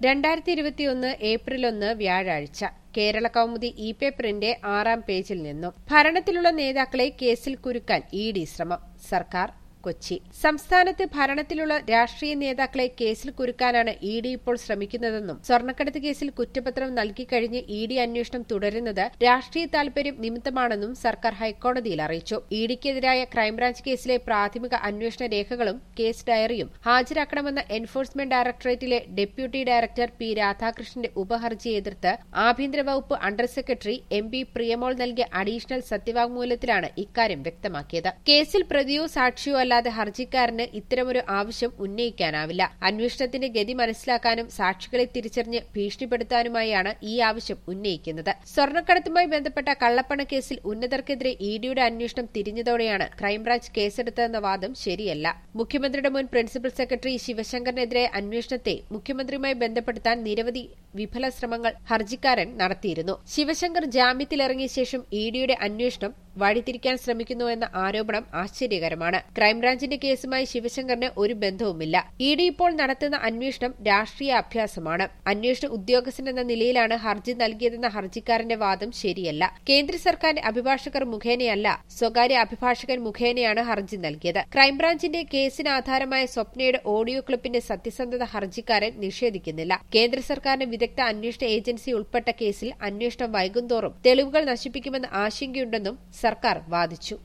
രണ്ടായിരത്തി ഇരുപത്തിയൊന്ന് ഏപ്രിൽ ഒന്ന് വ്യാഴാഴ്ച കേരള കൗമുദി ഇ പേപ്പറിന്റെ ആറാം പേജിൽ നിന്നും ഭരണത്തിലുള്ള നേതാക്കളെ കേസിൽ കുരുക്കാൻ ഇ ഡി ശ്രമം സർക്കാർ കൊച്ചി സംസ്ഥാനത്ത് ഭരണത്തിലുള്ള രാഷ്ട്രീയ നേതാക്കളെ കേസിൽ കുരുക്കാനാണ് ഇ ഡി ഇപ്പോൾ ശ്രമിക്കുന്നതെന്നും സ്വർണ്ണക്കടത്ത് കേസിൽ കുറ്റപത്രം നൽകിക്കഴിഞ്ഞ് ഇ ഡി അന്വേഷണം തുടരുന്നത് രാഷ്ട്രീയ താൽപര്യം നിമിത്തമാണെന്നും സർക്കാർ ഹൈക്കോടതിയിൽ അറിയിച്ചു ഇ ഡിക്കെതിരായ ക്രൈംബ്രാഞ്ച് കേസിലെ പ്രാഥമിക അന്വേഷണ രേഖകളും കേസ് ഡയറിയും ഹാജരാക്കണമെന്ന എൻഫോഴ്സ്മെന്റ് ഡയറക്ടറേറ്റിലെ ഡെപ്യൂട്ടി ഡയറക്ടർ പി രാധാകൃഷ്ണന്റെ ഉപഹർജിയെ എതിർത്ത് ആഭ്യന്തര വകുപ്പ് under secretary M P Priyamol നൽകിയ അഡീഷണൽ സത്യവാങ്മൂലത്തിലാണ് ഇക്കാര്യം വ്യക്തമാക്കിയത് കേസിൽ പ്രതിയോ സാക്ഷിയോ അല്ലാതെ ഹർജിക്കാരന് ഇത്തരമൊരു ആവശ്യം ഉന്നയിക്കാനാവില്ല അന്വേഷണത്തിന്റെ ഗതി മനസ്സിലാക്കാനും സാക്ഷികളെ തിരിച്ചറിഞ്ഞ് ഭീഷണിപ്പെടുത്താനുമായാണ് ഈ ആവശ്യം ഉന്നയിക്കുന്നത് സ്വർണ്ണക്കടത്തുമായി ബന്ധപ്പെട്ട കള്ളപ്പണ കേസിൽ ഉന്നതർക്കെതിരെ ഇ ഡിയുടെ അന്വേഷണം തിരിഞ്ഞതോടെയാണ് ക്രൈംബ്രാഞ്ച് കേസെടുത്തതെന്ന വാദം ശരിയല്ല മുഖ്യമന്ത്രിയുടെ മുൻ പ്രിൻസിപ്പൽ സെക്രട്ടറി ശിവശങ്കറിനെതിരെ അന്വേഷണത്തെ മുഖ്യമന്ത്രിയുമായി ബന്ധപ്പെടുത്താൻ നിരവധി വിഫല ശ്രമങ്ങൾ ഹർജിക്കാരൻ നടത്തിയിരുന്നു ശിവശങ്കർ ജാമ്യത്തിലിറങ്ങിയ ശേഷം ഇ ഡിയുടെ അന്വേഷണം വഴിതിരിക്കാൻ ശ്രമിക്കുന്നുവെന്ന ആരോപണം ആശ്ചര്യകരമാണ് ക്രൈംബ്രാഞ്ചിന്റെ കേസുമായി ശിവശങ്കറിന് ഒരു ബന്ധവുമില്ല ഇ ഡി ഇപ്പോൾ നടത്തുന്ന അന്വേഷണം രാഷ്ട്രീയ അഭ്യാസമാണ് അന്വേഷണ ഉദ്യോഗസ്ഥൻ എന്ന നിലയിലാണ് ഹർജി നൽകിയതെന്ന ഹർജിക്കാരന്റെ വാദം ശരിയല്ല കേന്ദ്ര സർക്കാരിന്റെ അഭിഭാഷകർ മുഖേനയല്ല സ്വകാര്യ അഭിഭാഷകൻ മുഖേനയാണ് ഹർജി നൽകിയത് ക്രൈംബ്രാഞ്ചിന്റെ കേസിന് ആധാരമായ സ്വപ്നയുടെ ഓഡിയോ ക്ലിപ്പിന്റെ സത്യസന്ധത ഹർജിക്കാരൻ നിഷേധിക്കുന്നില്ല കേന്ദ്ര സർക്കാരിന്റെ വിദഗ്ധ അന്വേഷണ ഏജൻസി ഉൾപ്പെട്ട കേസിൽ അന്വേഷണം വൈകുന്തോറും തെളിവുകൾ നശിപ്പിക്കുമെന്ന ആശങ്കയുണ്ടെന്നും സർക്കാർ വാദിച്ചു